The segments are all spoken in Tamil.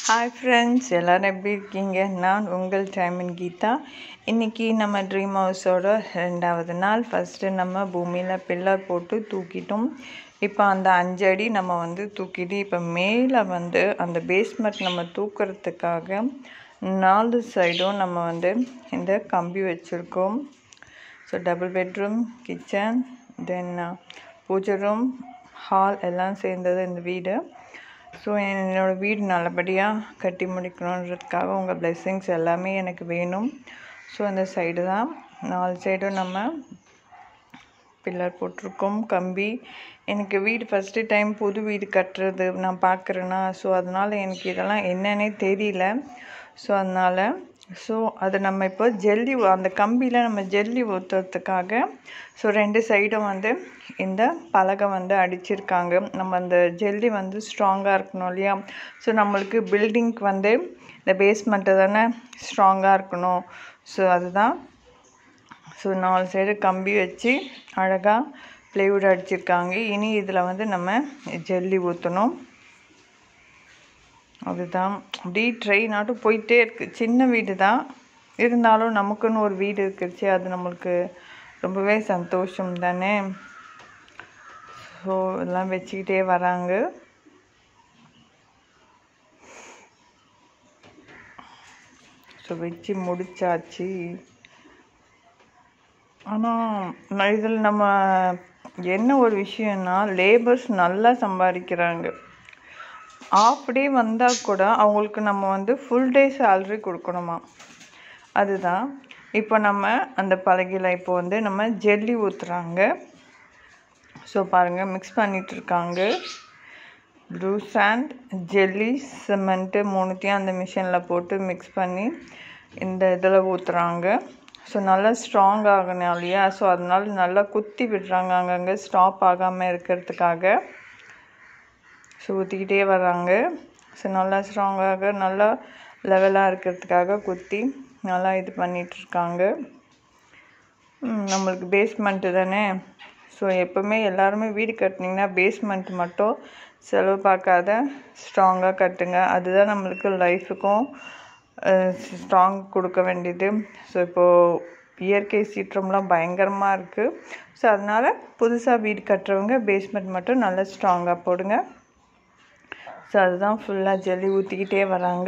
ஹாய் ஃப்ரெண்ட்ஸ் எல்லோரும் எப்படி இருக்கீங்க நான் உங்கள் டைமன் கீதா இன்றைக்கி நம்ம ட்ரீம் ஹவுஸோட ரெண்டாவது நாள் ஃபஸ்ட்டு நம்ம பூமியில் பில்லர் போட்டு தூக்கிட்டோம் இப்போ அந்த அஞ்சு அடி நம்ம வந்து தூக்கிட்டு இப்போ மேலே வந்து அந்த பேஸ்மெண்ட் நம்ம தூக்கிறதுக்காக நாலு சைடும் நம்ம வந்து இந்த கம்பி வச்சுருக்கோம் so double bedroom kitchen then pooja room hall எல்லாம் சேர்ந்தது இந்த வீடு ஸோ என்னோடய வீடு நல்லபடியாக கட்டி முடிக்கணுன்றதுக்காக உங்கள் blessings எல்லாமே எனக்கு வேணும் ஸோ அந்த சைடு தான் நாலு சைடும் நம்ம பில்லர் போட்டிருக்கோம் கம்பி எனக்கு வீடு ஃபஸ்ட்டு டைம் புது வீடு கட்டுறது நான் பார்க்குறேன்னா ஸோ அதனால் எனக்கு இதெல்லாம் என்னன்னே தெரியல ஸோ அதனால் ஸோ அது நம்ம இப்போ ஜல்லி ஊ- அந்த கம்பியில் நம்ம ஜல்லி ஊற்றுறதுக்காக ஸோ ரெண்டு சைடும் வந்து இந்த பலகை வந்து அடிச்சிருக்காங்க நம்ம அந்த ஜல்லி வந்து ஸ்ட்ராங்காக இருக்கணும் இல்லையா ஸோ நம்மளுக்கு பில்டிங்க்கு வந்து இந்த பேஸ்மெண்ட்டு தானே ஸ்ட்ராங்காக இருக்கணும் ஸோ அதுதான் ஸோ நாலு சைடு கம்பி வச்சு அழகாக ப்ளைவுட் அடிச்சிருக்காங்க இனி இதில் வந்து நம்ம ஜல்லி ஊற்றணும் அதுதான் அப்படியே ட்ரெயின் ஆட்டும் போயிட்டே இருக்குது சின்ன வீடு தான் இருந்தாலும் நமக்குன்னு ஒரு வீடு இருக்குச்சு அது நம்மளுக்கு ரொம்பவே சந்தோஷம் தானே ஸோ எல்லாம் வச்சுக்கிட்டே வராங்க ஸோ வச்சு முடிச்சாச்சு ஆனால் இதில் நம்ம என்ன ஒரு விஷயம்னா லேபர்ஸ் நல்லா சம்பாதிக்கிறாங்க ஆஃப் டே வந்தால் கூட அவங்களுக்கு நம்ம வந்து ஃபுல் டே சேல்ரி கொடுக்கணுமா அதுதான் இப்போ நம்ம அந்த பலகையில் இப்போ வந்து நம்ம ஜெல்லி ஊற்றுறாங்க ஸோ பாருங்கள் மிக்ஸ் பண்ணிட்டு இருக்காங்க ப்ளூ சாண்ட் ஜெல்லி சிமெண்ட்டு மூணுத்தையும் அந்த மிஷினில் போட்டு மிக்ஸ் பண்ணி இந்த இதில் ஊற்றுறாங்க ஸோ நல்லா ஸ்ட்ராங் ஆகணும் இல்லையா ஸோ அதனால நல்லா குத்தி விடுறாங்க அங்கங்கே ஸ்டாப் ஆகாமல் இருக்கிறதுக்காக ஸோ ஊற்றிக்கிட்டே வர்றாங்க ஸோ நல்லா ஸ்ட்ராங்காக நல்லா லெவலாக இருக்கிறதுக்காக குத்தி நல்லா இது பண்ணிகிட்ருக்காங்க நம்மளுக்கு பேஸ்மெண்ட்டு தானே ஸோ எப்போவுமே எல்லாருமே வீடு கட்டினீங்கன்னா பேஸ்மெண்ட் மட்டும் செலவு பார்க்காத ஸ்ட்ராங்காக கட்டுங்க அதுதான் நம்மளுக்கு லைஃபுக்கும் ஸ்ட்ராங் கொடுக்க வேண்டியது ஸோ இப்போது இயற்கை சீற்றம்லாம் பயங்கரமாக இருக்குது ஸோ அதனால் புதுசாக வீடு கட்டுறவங்க பேஸ்மெண்ட் மட்டும் நல்லா ஸ்ட்ராங்காக போடுங்க ஸோ அதுதான் ஃபுல்லாக ஜல்லி ஊற்றிக்கிட்டே வராங்க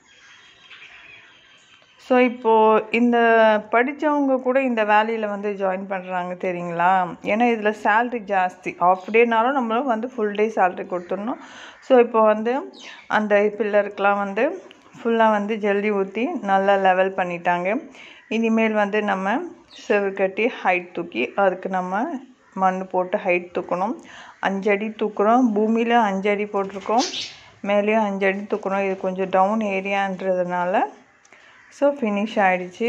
ஸோ இப்போது இந்த படித்தவங்க கூட இந்த வேலையில் வந்து ஜாயின் பண்ணுறாங்க தெரியுங்களா ஏன்னா இதில் சேல்ரி ஜாஸ்தி ஆஃப் டேனாலும் நம்மளும் வந்து ஃபுல் டே சேல்ரி கொடுத்துடணும் ஸோ இப்போ வந்து அந்த பில்லருக்கெலாம் வந்து ஃபுல்லாக வந்து ஜல்லி ஊற்றி நல்லா லெவல் பண்ணிட்டாங்க இனிமேல் வந்து நம்ம செவுரு கட்டி ஹைட் தூக்கி அதுக்கு நம்ம மண் போட்டு ஹைட் தூக்கணும் அஞ்சடி தூக்குறோம் பூமியில் அஞ்சடி போட்டிருக்கோம் மேலேயும் அஞ்சடி தூக்குறோம் இது கொஞ்சம் டவுன் ஏரியான்றதுனால ஸோ ஃபினிஷ் ஆயிடுச்சு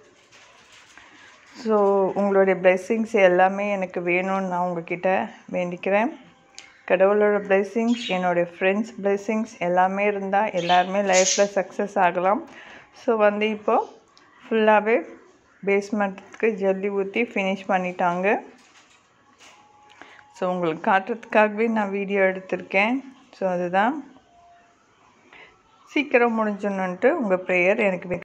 ஸோ உங்களுடைய blessings எல்லாமே எனக்கு வேணும்னு நான் உங்ககிட்ட வேண்டிக்கிறேன் கடவுளோட blessings என்னுடைய ஃப்ரெண்ட்ஸ் blessings எல்லாமே இருந்தால் எல்லாருமே லைஃப்பில் சக்ஸஸ் ஆகலாம் ஸோ வந்து இப்போது ஃபுல்லாகவே பேஸ்மெண்ட்டுக்கு ஜல்லி ஊற்றி ஃபினிஷ் பண்ணிட்டாங்க ஸோ உங்களுக்கு காட்டுறதுக்காகவே நான் வீடியோ எடுத்திருக்கேன் ஸோ அதுதான் சீக்கிரம் முடிஞ்சிடணுன்ட்டு உங்கள் ப்ரேயர் எனக்கு